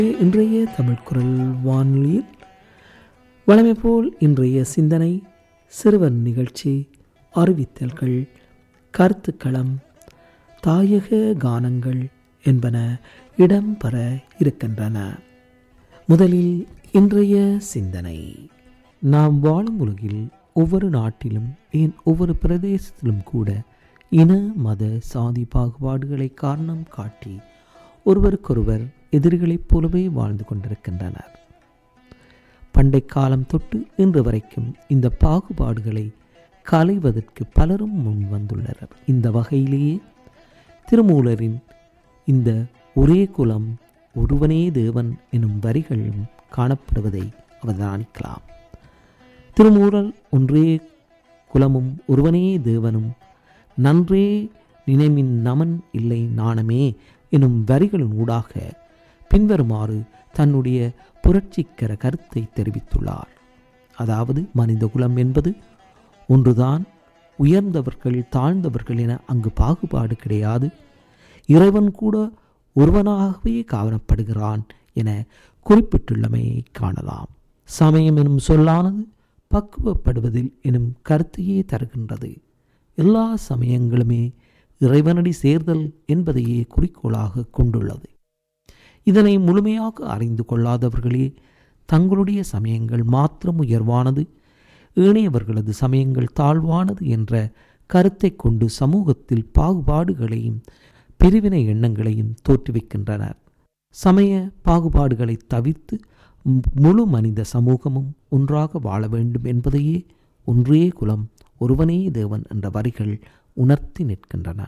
இன்றைய தமிழ் குரல் வானொலியில் வழமை போல் இன்றைய சிந்தனை சிறுவர் நிகழ்ச்சி அறிவித்தல்கள் கருத்துக்களம் தாயக கானங்கள் என்பன இடம்பெற இருக்கின்றன முதலில் இன்றைய சிந்தனை நாம் வாழும் உலகில் ஒவ்வொரு நாட்டிலும் ஏன் ஒவ்வொரு பிரதேசத்திலும் கூட இன மத சாதி பாகுபாடுகளை காரணம் காட்டி ஒருவருக்கொருவர் எதிரிகளைப் போலவே வாழ்ந்து கொண்டிருக்கின்றனர் பண்டை காலம் தொட்டு இன்று வரைக்கும் இந்த பாகுபாடுகளை களைவதற்கு பலரும் முன் வந்துள்ளனர் இந்த வகையிலேயே திருமூலரின் இந்த ஒரே குலம் ஒருவனே தேவன் எனும் வரிகளும் காணப்படுவதை அவதானிக்கலாம் திருமூலர் ஒன்றே குலமும் ஒருவனே தேவனும் நன்றே நினைமின் நமன் இல்லை நாணமே எனும் வரிகளின் ஊடாக பின்வருமாறு தன்னுடைய புரட்சிக்கர கருத்தை தெரிவித்துள்ளார் அதாவது மனித குலம் என்பது ஒன்றுதான் உயர்ந்தவர்கள் தாழ்ந்தவர்கள் என அங்கு பாகுபாடு கிடையாது இறைவன் கூட ஒருவனாகவே காணப்படுகிறான் என குறிப்பிட்டுள்ளமையை காணலாம் சமயம் எனும் சொல்லானது பக்குவப்படுவதில் எனும் கருத்தையே தருகின்றது எல்லா சமயங்களுமே இறைவனடி சேர்தல் என்பதையே குறிக்கோளாக கொண்டுள்ளது இதனை முழுமையாக அறிந்து கொள்ளாதவர்களே தங்களுடைய சமயங்கள் மாத்திரம் உயர்வானது ஏனையவர்களது சமயங்கள் தாழ்வானது என்ற கருத்தை கொண்டு சமூகத்தில் பாகுபாடுகளையும் பிரிவினை எண்ணங்களையும் தோற்றுவிக்கின்றனர் சமய பாகுபாடுகளை தவிர்த்து முழு மனித சமூகமும் ஒன்றாக வாழ வேண்டும் என்பதையே ஒன்றே குலம் ஒருவனே தேவன் என்ற வரிகள் உணர்த்தி நிற்கின்றன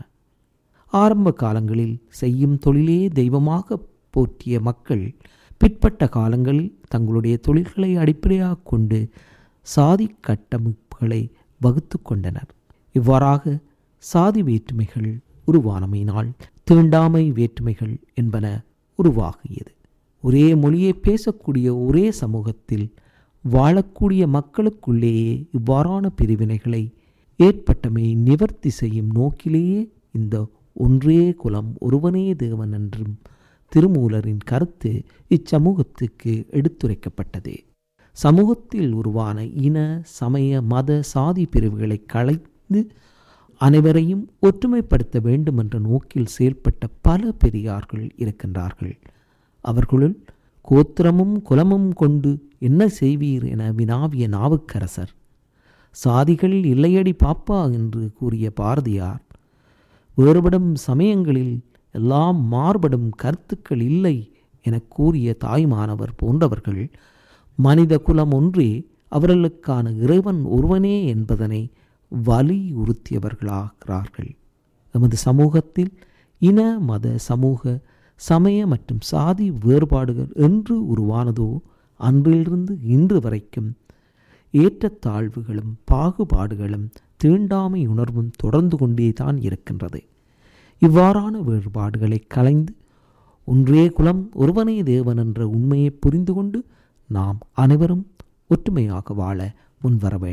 ஆரம்ப காலங்களில் செய்யும் தொழிலே தெய்வமாக போற்றிய மக்கள் பிற்பட்ட காலங்களில் தங்களுடைய தொழில்களை அடிப்படையாக கொண்டு சாதி கட்டமைப்புகளை வகுத்து கொண்டனர் இவ்வாறாக சாதி வேற்றுமைகள் உருவானமையினால் தீண்டாமை வேற்றுமைகள் என்பன உருவாகியது ஒரே மொழியை பேசக்கூடிய ஒரே சமூகத்தில் வாழக்கூடிய மக்களுக்குள்ளேயே இவ்வாறான பிரிவினைகளை ஏற்பட்டமை நிவர்த்தி செய்யும் நோக்கிலேயே இந்த ஒன்றே குலம் ஒருவனே தேவன் என்றும் திருமூலரின் கருத்து இச்சமூகத்துக்கு எடுத்துரைக்கப்பட்டது சமூகத்தில் உருவான இன சமய மத சாதி பிரிவுகளை களைந்து அனைவரையும் ஒற்றுமைப்படுத்த வேண்டும் என்ற நோக்கில் செயல்பட்ட பல பெரியார்கள் இருக்கின்றார்கள் அவர்களுள் கோத்திரமும் குலமும் கொண்டு என்ன செய்வீர் என வினாவிய நாவுக்கரசர் சாதிகள் இல்லையடி பாப்பா என்று கூறிய பாரதியார் வேறுபடும் சமயங்களில் எல்லாம் மாறுபடும் கருத்துக்கள் இல்லை என கூறிய தாய்மானவர் போன்றவர்கள் மனித குலம் ஒன்றே அவர்களுக்கான இறைவன் ஒருவனே என்பதனை வலியுறுத்தியவர்களாகிறார்கள் எமது சமூகத்தில் இன மத சமூக சமய மற்றும் சாதி வேறுபாடுகள் என்று உருவானதோ அன்றிலிருந்து இன்று வரைக்கும் ஏற்றத்தாழ்வுகளும் பாகுபாடுகளும் தீண்டாமை உணர்வும் தொடர்ந்து கொண்டே தான் இருக்கின்றது இவ்வாறான வேறுபாடுகளை கலைந்து ஒன்றே குலம் ஒருவனே தேவன் என்ற உண்மையை புரிந்து கொண்டு நாம் அனைவரும் ஒற்றுமையாக வாழ முன்வர வேண்டும்